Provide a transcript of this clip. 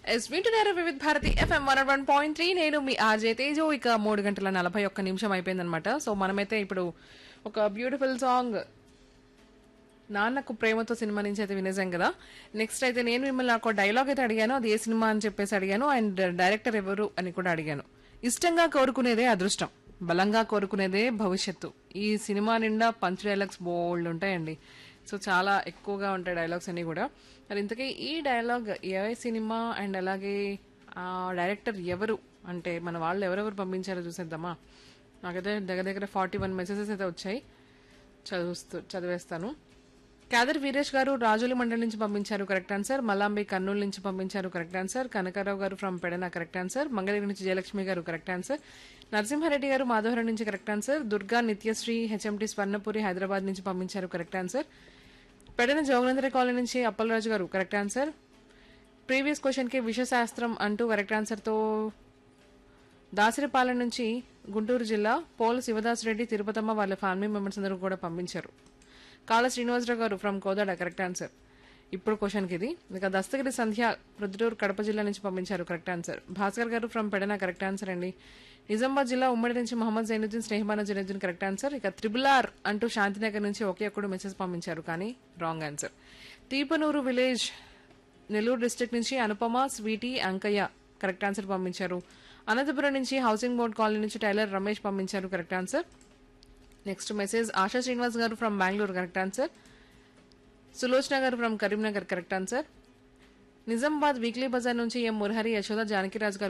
yes వింటున్నారు Vividh Bharati FM one one point three నేను మీ ఆర్జే తేజు ఇక మూడు గంటల నలభై ఒక్క నిమిషం అయిపోయిందనమాట సో మనమైతే ఇప్పుడు ఒక బ్యూటిఫుల్ సాంగ్ నాన్నకు ప్రేమతో సినిమా నుంచి అయితే వినేసాం కదా నెక్స్ట్ అయితే నేను మిమ్మల్ని నాకు డైలాగ్ అయితే అడిగాను అది ఏ సినిమా అని చెప్పేసి అడిగాను అండ్ డైరెక్టర్ ఎవరు అని కూడా అడిగాను ఇష్టంగా కోరుకునేదే అదృష్టం బలంగా కోరుకునేదే భవిష్యత్తు ఈ సినిమా నిండా పంచ్ డైలాగ్స్ బోల్డ్ ఉంటాయండి సో చాలా ఎక్కువగా ఉంటాయి డైలాగ్స్ అన్ని కూడా మరి ఇంతకీ ఈ డైలాగ్ ఏ సినిమా అండ్ అలాగే ఆ డైరెక్టర్ ఎవరు అంటే మన వాళ్ళు ఎవరెవరు పంపించారో చూసేద్దామా నాకైతే దగ్గర దగ్గర ఫార్టీ వన్ మెసేజెస్ అయితే వచ్చాయి చదువుస్తూ చదివేస్తాను కాదర్ వీరేష్ గారు రాజోలి మండలి నుంచి పంపించారు కరెక్ట్ ఆన్సర్ మలాంబి కర్నూలు నుంచి పంపించారు కరెక్ట్ ఆన్సర్ కనకారావు గారు from Pedana correct answer Mangalagiri నుంచి జయలక్ష్మి గారు కరెక్ట్ ఆన్సర్ నరసింహారెడ్డి గారు మాధవరం నుంచి correct answer Durga Nityasri HMT Swarnapuri Hyderabad నుంచి పంపించారు correct answer Pedana Joganandara colony నుంచి అప్పలరాజు గారు కరెక్ట్ ఆన్సర్ ప్రీవియస్ క్వశ్చన్ కి విషశాస్త్రం అంటూ కరెక్ట్ ఆన్సర్ తో దాసరిపాలెం నుంచి గుంటూరు జిల్లా పోల శివదాస్ రెడ్డి తిరుపతమ్మ వాళ్ళ ఫ్యామిలీ మెంబర్స్ అందరూ కూడా పంపించారు కాళ శ్రీనివాసరావు గారు ఫ్రమ్ కోదాడ కరెక్ట్ ఆన్సర్ ఇప్పుడు క్వశ్చన్కి ఇది ఇక దస్తగిరి సంధ్య రుద్రూరు కడప జిల్లా నుంచి పంపించారు కరెక్ట్ ఆన్సర్ భాస్కర్ గారు ఫ్రమ్ పెడన కరెక్ట్ ఆన్సర్ అండి నిజామాబాద్ జిల్లా ఉమ్మడి నుంచి మహమ్మద్ జైనుద్దీన్ స్నేహమాన జైనుద్దీన్ కరెక్ట్ ఆన్సర్ ఇక త్రిబుల్ ఆర్ అంటూ శాంతినగర్ నుంచి ఒకే ఒక్కడు మెసేజ్ పంపించారు కానీ wrong answer Teepanuru village Nellore district నుంచి Anupama Sweety Ankaiah correct answer పంపించారు అనంతపురం నుంచి హౌసింగ్ బోర్డ్ కాలనీ నుంచి టైలర్ రమేష్ పంపించారు correct answer next message Asha Srinivas గారు from Bengaluru correct answer Sulochana గారు from Karimnagar correct answer Nizamabad weekly బజార్ నుంచి ఎం మురహరి యశోద జానకిరాజ్ గారు